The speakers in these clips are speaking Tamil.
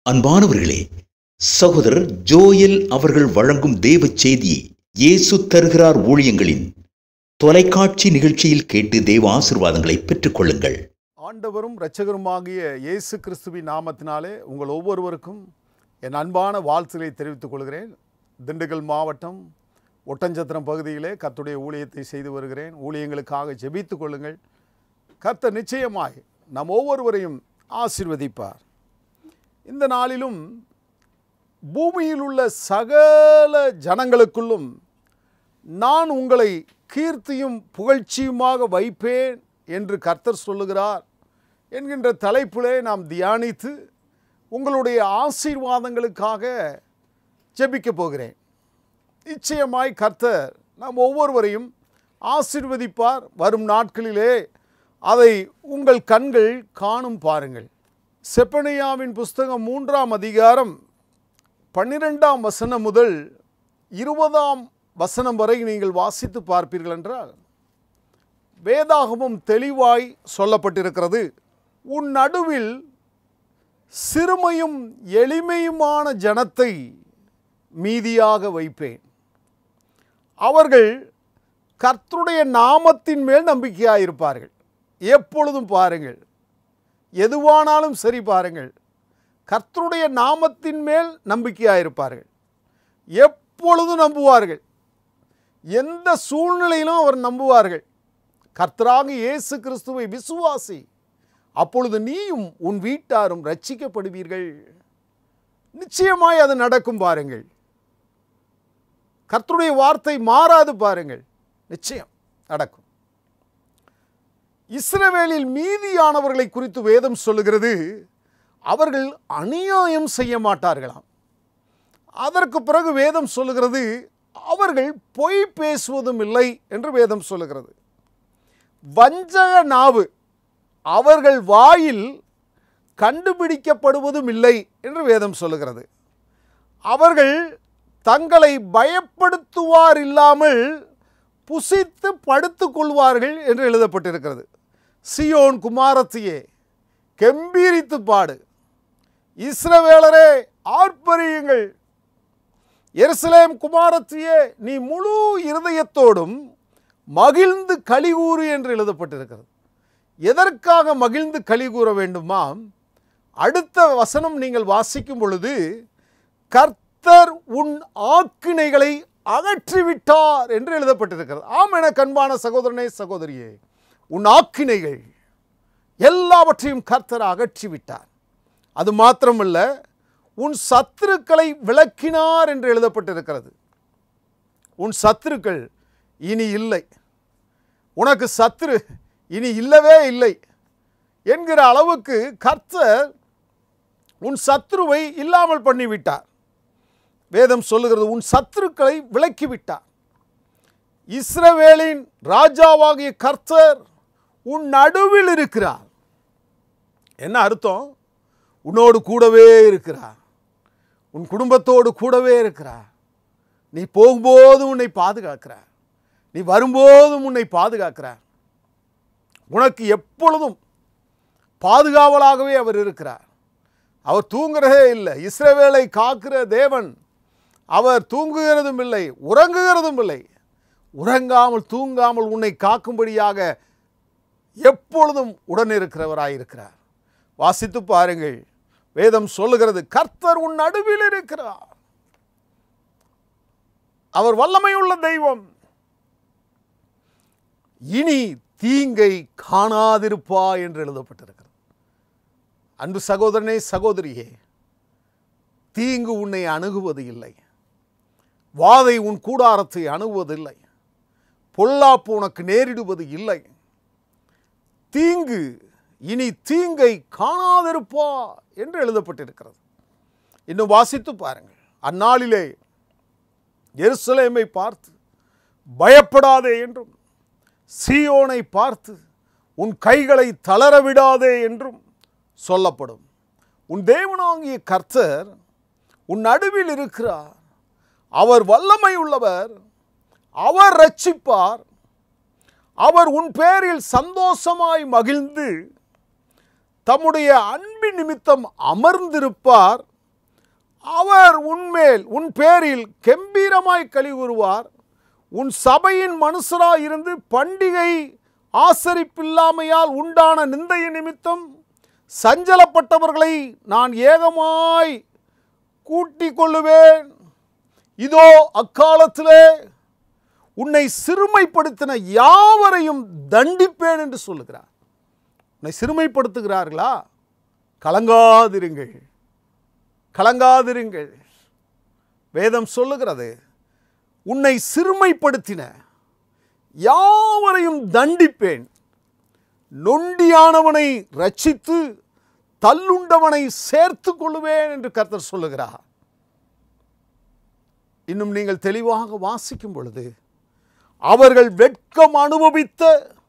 அன்பானவர்களே சகோதரர் ஜோயல் அவர்கள் வழங்கும் தேவ செய்தியை இயேசு தருகிறார் ஊழியங்களின் தொலைக்காட்சி நிகழ்ச்சியில் கேட்டு தேவ ஆசிர்வாதங்களை பெற்றுக்கொள்ளுங்கள் ஆண்டவரும் இரட்சகருமாகிய இயேசு கிறிஸ்துவின் நாமத்தினாலே உங்கள் ஒவ்வொருவருக்கும் என் அன்பான வாழ்த்துக்களை தெரிவித்துக் கொள்கிறேன் திண்டுக்கல் மாவட்டம் ஒட்டஞ்சத்திரம் பகுதியிலே கர்த்தருடைய ஊழியத்தை செய்து வருகிறேன் ஊழியங்களுக்காக ஜெபித்துக் கொள்ளுங்கள் கர்த்தர் நிச்சயமாய் நம் ஒவ்வொருவரையும் ஆசீர்வதிப்பார் இந்த நாளிலும் பூமியில் உள்ள சகல ஜனங்களுக்குள்ளும் நான் உங்களை கீர்த்தியும் புகழ்ச்சியுமாக வைப்பேன் என்று கர்த்தர் சொல்லுகிறார் என்கின்ற தலைப்பிலே நாம் தியானித்து உங்களுடைய ஆசீர்வாதங்களுக்காக ஜெபிக்க போகிறேன் நிச்சயமாய் கர்த்தர் நாம் ஒவ்வொருவரையும் ஆசீர்வதிப்பார் வரும் நாட்களிலே அதை உங்கள் கண்கள் காணும் பாருங்கள் செப்பனியாவின் புஸ்தகம் மூன்றாம் அதிகாரம் பன்னிரெண்டாம் வசனம் முதல் இருபதாம் வசனம் வரை நீங்கள் வாசித்து பார்ப்பீர்கள் என்றால் வேதாகமும் தெளிவாய் சொல்லப்பட்டிருக்கிறது உன் நடுவில் சிறுமையும் எளிமையுமான ஜனத்தை மீதியாக வைப்பேன் அவர்கள் கர்த்தருடைய நாமத்தின் மேல் நம்பிக்கையாயிருப்பார்கள் எப்பொழுதும் பாருங்கள் எதுவானாலும் சரி பாருங்கள் கர்த்தருடைய நாமத்தின் மேல் நம்பிக்கையாயிருப்பார்கள் எப்பொழுதும் நம்புவார்கள் எந்த சூழ்நிலையிலும் அவர் நம்புவார்கள் கர்த்தராக இயேசு கிறிஸ்துவை விசுவாசி அப்பொழுது நீயும் உன் வீட்டாரும் ரட்சிக்கப்படுவீர்கள் நிச்சயமாய் அது நடக்கும் பாருங்கள் கர்த்தருடைய வார்த்தை மாறாது பாருங்கள் நிச்சயம் நடக்கும் இஸ்ரவேலில் மீதியானவர்களை குறித்து வேதம் சொல்லுகிறது அவர்கள் அநியாயம் செய்ய மாட்டார்களாம் அதற்கு பிறகு வேதம் சொல்லுகிறது அவர்கள் பொய் பேசுவதும் இல்லை என்று வேதம் சொல்லுகிறது வஞ்சக நாவு அவர்கள் வாயில் கண்டுபிடிக்கப்படுவதும் இல்லை என்று வேதம் சொல்லுகிறது அவர்கள் தங்களை பயப்படுத்துவார் இல்லாமல் புசித்து படுத்துக் கொள்வார்கள் என்று எழுதப்பட்டிருக்கிறது சியோன் குமாரத்தியே கெம்பீரித்து பாடு இஸ்ரவேலரே ஆர்ப்பரியுங்கள் எருசலேம் குமாரத்தியே நீ முழு இருதயத்தோடும் மகிழ்ந்து கலிகூறு என்று எழுதப்பட்டிருக்கிறது எதற்காக மகிழ்ந்து களி கூற வேண்டுமாம் அடுத்த வசனம் நீங்கள் வாசிக்கும் பொழுது கர்த்தர் உன் ஆக்கினைகளை அகற்றிவிட்டார் என்று எழுதப்பட்டிருக்கிறது ஆம் என கண்பான சகோதரனே சகோதரியே உன் ஆக்கினைகள் எல்லாவற்றையும் கர்த்தர் அகற்றிவிட்டார் அது மாத்திரமல்ல உன் சத்துருக்களை விளக்கினார் என்று எழுதப்பட்டிருக்கிறது உன் சத்துருக்கள் இனி இல்லை உனக்கு சத்துரு இனி இல்லவே இல்லை என்கிற அளவுக்கு கர்த்தர் உன் சத்ருவை இல்லாமல் பண்ணிவிட்டார் வேதம் சொல்லுகிறது உன் சத்துருக்களை விலக்கிவிட்டார் இஸ்ரவேலின் ராஜாவாகிய கர்த்தர் உன் நடுவில் இருக்கிறார் என்ன அர்த்தம் உன்னோடு கூடவே இருக்கிறார் உன் குடும்பத்தோடு கூடவே இருக்கிறார் நீ போகும்போதும் உன்னை பாதுகாக்கிறார் நீ வரும்போதும் உன்னை பாதுகாக்கிறார் உனக்கு எப்பொழுதும் பாதுகாவலாகவே அவர் இருக்கிறார் அவர் தூங்குறதே இல்லை இஸ்ரவேலை காக்கிற தேவன் அவர் தூங்குகிறதும் இல்லை உறங்குகிறதும் இல்லை உறங்காமல் தூங்காமல் உன்னை காக்கும்படியாக எப்பொழுதும் உடன் இருக்கிறவராயிருக்கிறார் வாசித்து பாருங்கள் வேதம் சொல்லுகிறது கர்த்தர் உன் நடுவில் இருக்கிறார் அவர் வல்லமையுள்ள தெய்வம் இனி தீங்கை காணாதிருப்பா என்று எழுதப்பட்டிருக்கிறது அன்பு சகோதரனே சகோதரியே தீங்கு உன்னை அணுகுவது இல்லை வாதை உன் கூடாரத்தை அணுகுவதில்லை பொல்லாப்பு உனக்கு நேரிடுவது இல்லை தீங்கு இனி தீங்கை காணாதிருப்பா என்று எழுதப்பட்டிருக்கிறது இன்னும் வாசித்து பாருங்கள் அந்நாளிலே எருசலேமை பார்த்து பயப்படாதே என்றும் சீயோனை பார்த்து உன் கைகளை தளர விடாதே என்றும் சொல்லப்படும் உன் தேவனாகிய கர்த்தர் உன் நடுவில் இருக்கிறார் அவர் வல்லமை உள்ளவர் அவர் ரட்சிப்பார் அவர் உன் பேரில் சந்தோஷமாய் மகிழ்ந்து தம்முடைய அன்பின் நிமித்தம் அமர்ந்திருப்பார் அவர் உன்மேல் உன் பேரில் கெம்பீரமாய் களி கூறுவார் உன் சபையின் மனுஷராய் இருந்து பண்டிகை ஆசரிப்பில்லாமையால் உண்டான நிந்தைய நிமித்தம் சஞ்சலப்பட்டவர்களை நான் ஏகமாய் கூட்டிக் கொள்ளுவேன் இதோ அக்காலத்திலே உன்னை சிறுமைப்படுத்தின யாவரையும் தண்டிப்பேன் என்று சொல்லுகிறார் உன்னை சிறுமைப்படுத்துகிறார்களா கலங்காதிருங்கள் கலங்காதிருங்கள் வேதம் சொல்லுகிறது உன்னை சிறுமைப்படுத்தின யாவரையும் தண்டிப்பேன் நொண்டியானவனை ரட்சித்து தள்ளுண்டவனை சேர்த்து கொள்ளுவேன் என்று கர்த்தர் சொல்லுகிறார் இன்னும் நீங்கள் தெளிவாக வாசிக்கும் பொழுது அவர்கள் வெட்கம் அனுபவித்த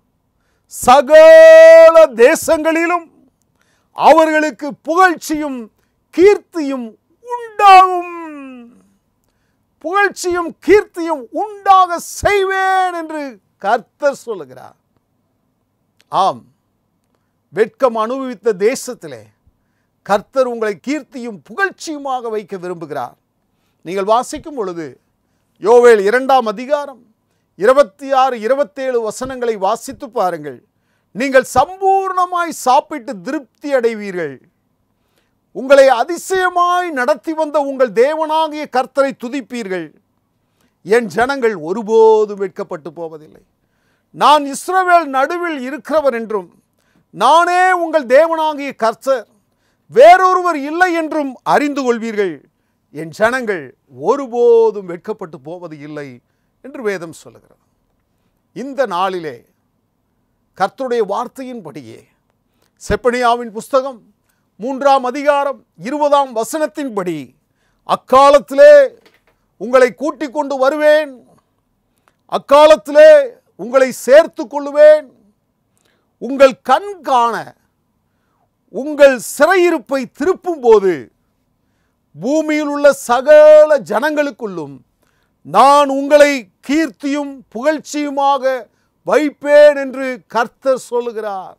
சகல தேசங்களிலும் அவர்களுக்கு புகழ்ச்சியும் கீர்த்தியும் உண்டாகும் புகழ்ச்சியும் கீர்த்தியும் உண்டாக செய்வேன் என்று கர்த்தர் சொல்லுகிறார் ஆம் வெட்கம் அனுபவித்த தேசத்திலே கர்த்தர் உங்களை கீர்த்தியும் புகழ்ச்சியுமாக வைக்க விரும்புகிறார் நீங்கள் வாசிக்கும் பொழுது யோவேல் இரண்டாம் அதிகாரம் இருபத்தி ஆறு இருபத்தேழு வசனங்களை வாசித்து பாருங்கள் நீங்கள் சம்பூர்ணமாய் சாப்பிட்டு திருப்தி அடைவீர்கள் உங்களை அதிசயமாய் நடத்தி வந்த உங்கள் தேவனாகிய கர்த்தரை துதிப்பீர்கள் என் ஜனங்கள் ஒருபோதும் வெட்கப்பட்டு போவதில்லை நான் இஸ்ரவேல் நடுவில் இருக்கிறவர் என்றும் நானே உங்கள் தேவனாகிய கர்த்தர் வேறொருவர் இல்லை என்றும் அறிந்து கொள்வீர்கள் என் ஜனங்கள் ஒருபோதும் வெட்கப்பட்டு போவது இல்லை என்று வேதம் சொல்லுகிறது இந்த நாளிலே கர்த்தருடைய வார்த்தையின்படியே செப்பனியாவின் புஸ்தகம் மூன்றாம் அதிகாரம் இருபதாம் வசனத்தின்படி அக்காலத்திலே உங்களை கூட்டிக் கொண்டு வருவேன் அக்காலத்திலே உங்களை சேர்த்து கொள்ளுவேன் உங்கள் கண் காண உங்கள் சிறையிருப்பை திருப்பும் போது பூமியில் உள்ள சகல ஜனங்களுக்குள்ளும் நான் உங்களை கீர்த்தியும் புகழ்ச்சியுமாக வைப்பேன் என்று கர்த்தர் சொல்லுகிறார்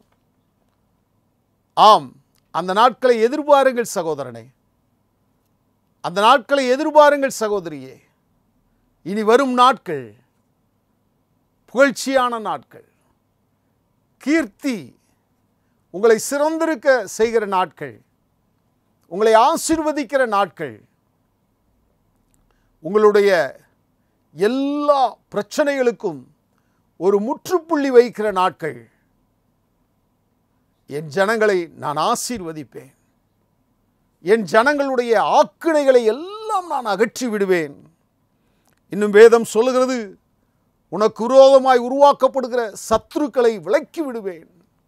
ஆம் அந்த நாட்களை எதிர்பாருங்கள் சகோதரனே அந்த நாட்களை எதிர்பாருங்கள் சகோதரியே இனி வரும் நாட்கள் புகழ்ச்சியான நாட்கள் கீர்த்தி உங்களை சிறந்திருக்க செய்கிற நாட்கள் உங்களை ஆசீர்வதிக்கிற நாட்கள் உங்களுடைய எல்லா பிரச்சனைகளுக்கும் ஒரு முற்றுப்புள்ளி வைக்கிற நாட்கள் என் ஜனங்களை நான் ஆசீர்வதிப்பேன் என் ஜனங்களுடைய ஆக்கினைகளை எல்லாம் நான் அகற்றி விடுவேன் இன்னும் வேதம் சொல்லுகிறது உனக்கு விரோதமாய் உருவாக்கப்படுகிற சத்துருக்களை விலக்கி விடுவேன்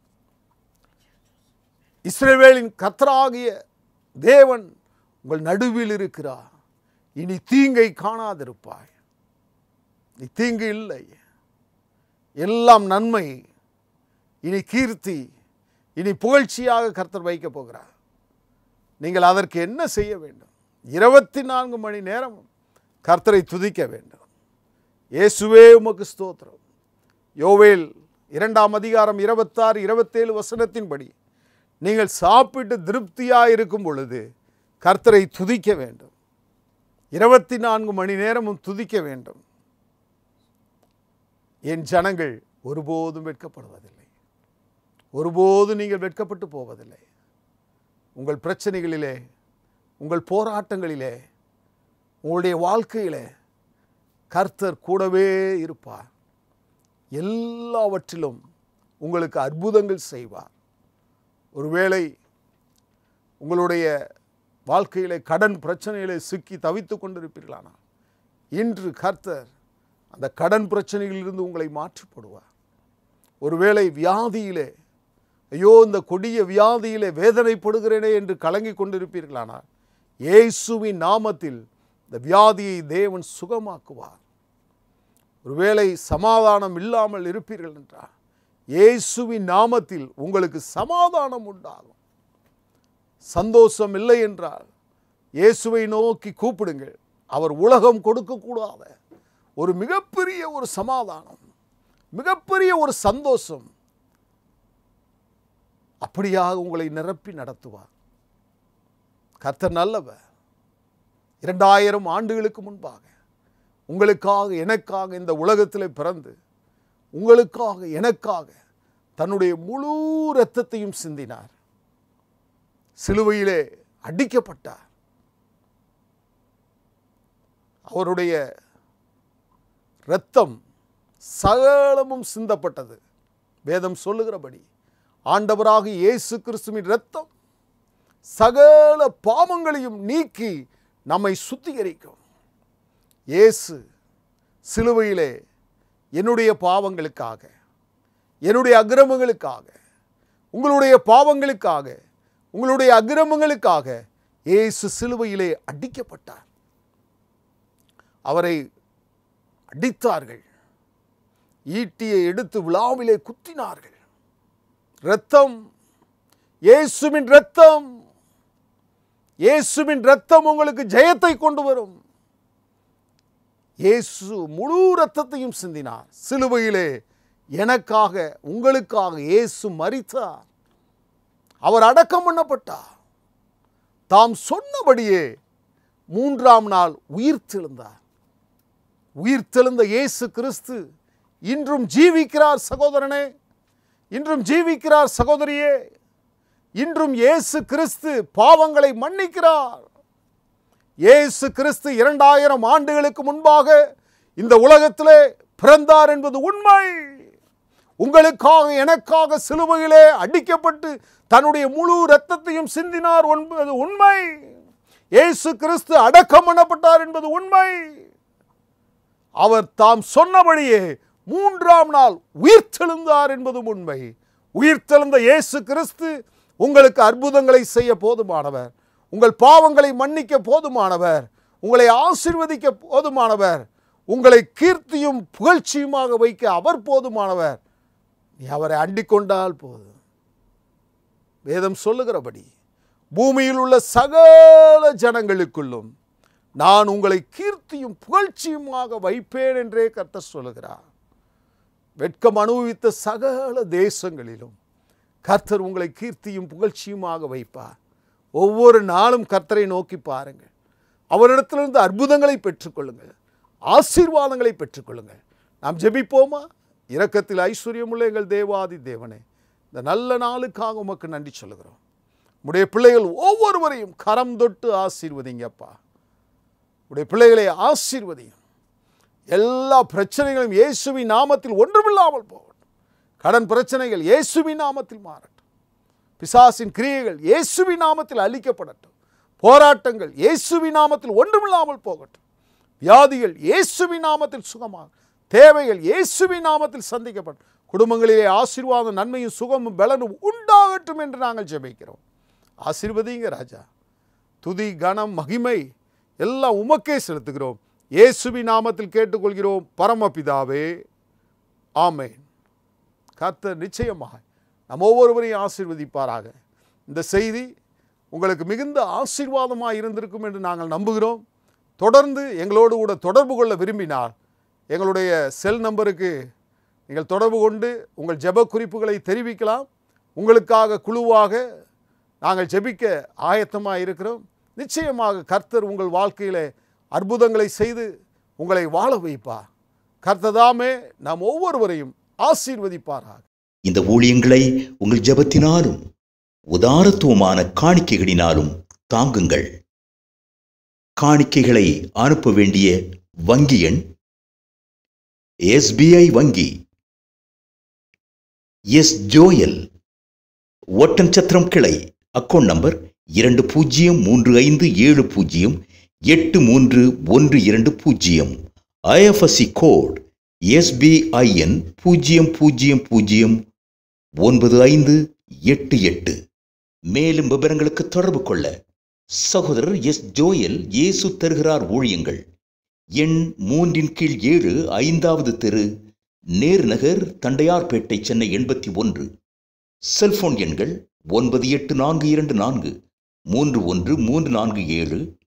இஸ்ரவேலின் கத்தராகிய தேவன் உங்கள் நடுவில் இருக்கிறார் இனி தீங்கை காணாதிருப்பாய் நீ தீங்கு இல்லை எல்லாம் நன்மை இனி கீர்த்தி இனி புகழ்ச்சியாக கர்த்தர் வைக்கப் போகிறார் நீங்கள் அதற்கு என்ன செய்ய வேண்டும் இருபத்தி நான்கு மணி நேரம் கர்த்தரை துதிக்க வேண்டும் இயேசுவே உமக்கு ஸ்தோத்திரம் யோவேல் இரண்டாம் அதிகாரம் இருபத்தாறு இருபத்தேழு வசனத்தின்படி நீங்கள் சாப்பிட்டு திருப்தியாக இருக்கும் பொழுது கர்த்தரை துதிக்க வேண்டும் இருபத்தி நான்கு மணி நேரமும் துதிக்க வேண்டும் என் ஜனங்கள் ஒருபோதும் வெட்கப்படுவதில்லை ஒருபோதும் நீங்கள் வெட்கப்பட்டு போவதில்லை உங்கள் பிரச்சனைகளிலே உங்கள் போராட்டங்களிலே உங்களுடைய வாழ்க்கையிலே கர்த்தர் கூடவே இருப்பார் எல்லாவற்றிலும் உங்களுக்கு அற்புதங்கள் செய்வார் ஒருவேளை உங்களுடைய வாழ்க்கையிலே கடன் பிரச்சனையிலே சிக்கி தவித்து கொண்டிருப்பீர்களானால் இன்று கர்த்தர் அந்த கடன் பிரச்சனையிலிருந்து உங்களை மாற்றி போடுவார் ஒருவேளை வியாதியிலே ஐயோ இந்த கொடிய வியாதியிலே வேதனைப்படுகிறேனே என்று கலங்கி கொண்டிருப்பீர்களானால் இயேசுவின் நாமத்தில் இந்த வியாதியை தேவன் சுகமாக்குவார் ஒருவேளை சமாதானம் இல்லாமல் இருப்பீர்கள் என்றால் இயேசுவின் நாமத்தில் உங்களுக்கு சமாதானம் உண்டாகும் சந்தோஷம் இல்லை என்றால் இயேசுவை நோக்கி கூப்பிடுங்கள் அவர் உலகம் கொடுக்கக்கூடாத ஒரு மிகப்பெரிய ஒரு சமாதானம் மிகப்பெரிய ஒரு சந்தோஷம் அப்படியாக உங்களை நிரப்பி நடத்துவார் கர்த்தர் நல்லவர் இரண்டாயிரம் ஆண்டுகளுக்கு முன்பாக உங்களுக்காக எனக்காக இந்த உலகத்தில் பிறந்து உங்களுக்காக எனக்காக தன்னுடைய முழு இரத்தத்தையும் சிந்தினார் சிலுவையிலே அடிக்கப்பட்டார் அவருடைய இரத்தம் சகலமும் சிந்தப்பட்டது வேதம் சொல்லுகிறபடி ஆண்டவராக இயேசு கிறிஸ்துவின் இரத்தம் சகல பாவங்களையும் நீக்கி நம்மை சுத்திகரிக்கும் இயேசு சிலுவையிலே என்னுடைய பாவங்களுக்காக என்னுடைய அக்கிரமங்களுக்காக உங்களுடைய பாவங்களுக்காக உங்களுடைய அக்கிரமங்களுக்காக இயேசு சிலுவையிலே அடிக்கப்பட்டார் அவரை அடித்தார்கள் ஈட்டியை எடுத்து விழாவிலே குத்தினார்கள் இரத்தம் இயேசுவின் இரத்தம் இயேசுவின் இரத்தம் உங்களுக்கு ஜெயத்தை கொண்டு வரும் இயேசு முழு இரத்தத்தையும் சிந்தினார் சிலுவையிலே எனக்காக உங்களுக்காக இயேசு மரித்தார் அவர் அடக்கம் பண்ணப்பட்டார் தாம் சொன்னபடியே மூன்றாம் நாள் உயிர்த்தெழுந்தார் உயிர்த்தெழுந்த இயேசு கிறிஸ்து இன்றும் ஜீவிக்கிறார் சகோதரனே இன்றும் ஜீவிக்கிறார் சகோதரியே இன்றும் இயேசு கிறிஸ்து பாவங்களை மன்னிக்கிறார் இயேசு கிறிஸ்து இரண்டாயிரம் ஆண்டுகளுக்கு முன்பாக இந்த உலகத்திலே பிறந்தார் என்பது உண்மை உங்களுக்காக எனக்காக சிலுவையிலே அடிக்கப்பட்டு தன்னுடைய முழு இரத்தத்தையும் சிந்தினார் என்பது உண்மை இயேசு கிறிஸ்து அடக்கம் பண்ணப்பட்டார் என்பது உண்மை அவர் தாம் சொன்னபடியே மூன்றாம் நாள் உயிர்த்தெழுந்தார் என்பதும் உண்மை உயிர்த்தெழுந்த இயேசு கிறிஸ்து உங்களுக்கு அற்புதங்களை செய்ய போதுமானவர் உங்கள் பாவங்களை மன்னிக்க போதுமானவர் உங்களை ஆசிர்வதிக்க போதுமானவர் உங்களை கீர்த்தியும் புகழ்ச்சியுமாக வைக்க அவர் போதுமானவர் நீ அவரை அண்டிக் கொண்டால் போதும் வேதம் சொல்லுகிறபடி பூமியில் உள்ள சகல ஜனங்களுக்குள்ளும் நான் உங்களை கீர்த்தியும் புகழ்ச்சியுமாக வைப்பேன் என்றே கர்த்தர் சொல்லுகிறார் வெட்கம் அனுபவித்த சகல தேசங்களிலும் கர்த்தர் உங்களை கீர்த்தியும் புகழ்ச்சியுமாக வைப்பார் ஒவ்வொரு நாளும் கர்த்தரை நோக்கி பாருங்கள் அவரிடத்திலிருந்து அற்புதங்களை பெற்றுக்கொள்ளுங்கள் ஆசீர்வாதங்களை பெற்றுக்கொள்ளுங்கள் நாம் ஜெபிப்போமா இரக்கத்தில் ஐஸ்வர்யமுள்ள எங்கள் தேவாதி தேவனே இந்த நல்ல நாளுக்காக உமக்கு நன்றி சொல்லுகிறோம் உடைய பிள்ளைகள் ஒவ்வொருவரையும் கரம் தொட்டு ஆசீர்வதிங்கப்பா உடைய பிள்ளைகளை ஆசீர்வதியும் எல்லா பிரச்சனைகளும் இயேசுவின் நாமத்தில் ஒன்றுமில்லாமல் போகட்டும் கடன் பிரச்சனைகள் இயேசுவின் நாமத்தில் மாறட்டும் பிசாசின் கிரியைகள் இயேசுவின் நாமத்தில் அழிக்கப்படட்டும் போராட்டங்கள் இயேசுவின் நாமத்தில் ஒன்றுமில்லாமல் போகட்டும் வியாதிகள் இயேசுவின் நாமத்தில் சுகமாக தேவைகள் இயேசுவின் நாமத்தில் சந்திக்கப்படும் குடும்பங்களிலே ஆசீர்வாதம் நன்மையும் சுகமும் பலனும் உண்டாகட்டும் என்று நாங்கள் ஜெபிக்கிறோம் ஆசீர்வதிங்க ராஜா துதி கணம் மகிமை எல்லாம் உமக்கே செலுத்துகிறோம் இயேசுவின் நாமத்தில் கேட்டுக்கொள்கிறோம் பரமபிதாவே ஆமேன் கர்த்தர் நிச்சயமாக நம் ஒவ்வொருவரையும் ஆசீர்வதிப்பாராக இந்த செய்தி உங்களுக்கு மிகுந்த ஆசீர்வாதமாக இருந்திருக்கும் என்று நாங்கள் நம்புகிறோம் தொடர்ந்து எங்களோடு கூட தொடர்பு கொள்ள விரும்பினால் எங்களுடைய செல் நம்பருக்கு நீங்கள் தொடர்பு கொண்டு உங்கள் ஜெப குறிப்புகளை தெரிவிக்கலாம் உங்களுக்காக குழுவாக நாங்கள் ஜெபிக்க ஆயத்தமாக இருக்கிறோம் நிச்சயமாக கர்த்தர் உங்கள் வாழ்க்கையில் அற்புதங்களை செய்து உங்களை வாழ வைப்பார் கர்த்ததாமே நாம் ஒவ்வொருவரையும் ஆசீர்வதிப்பாராக இந்த ஊழியங்களை உங்கள் ஜெபத்தினாலும் உதாரத்துவமான காணிக்கைகளினாலும் தாங்குங்கள் காணிக்கைகளை அனுப்ப வேண்டிய வங்கி எண் எஸ்பிஐ வங்கி எஸ் ஜோயல் ஒட்டன்சத்திரம் கிளை அக்கவுண்ட் நம்பர் இரண்டு பூஜ்ஜியம் மூன்று ஐந்து ஏழு பூஜ்ஜியம் எட்டு மூன்று ஒன்று இரண்டு பூஜ்ஜியம் ஐஎஃப்எஸ்சி கோட் எஸ்பிஐஎன் பூஜ்ஜியம் பூஜ்ஜியம் பூஜ்ஜியம் ஒன்பது ஐந்து எட்டு எட்டு மேலும் விவரங்களுக்கு தொடர்பு கொள்ள சகோதரர் எஸ் ஜோயல் இயேசு தருகிறார் ஊழியங்கள் எண் மூன்றின் கீழ் ஏழு ஐந்தாவது தெரு நேரு நகர் தண்டையார்பேட்டை சென்னை எண்பத்தி ஒன்று செல்போன் எண்கள் ஒன்பது எட்டு நான்கு இரண்டு நான்கு மூன்று ஒன்று மூன்று நான்கு ஏழு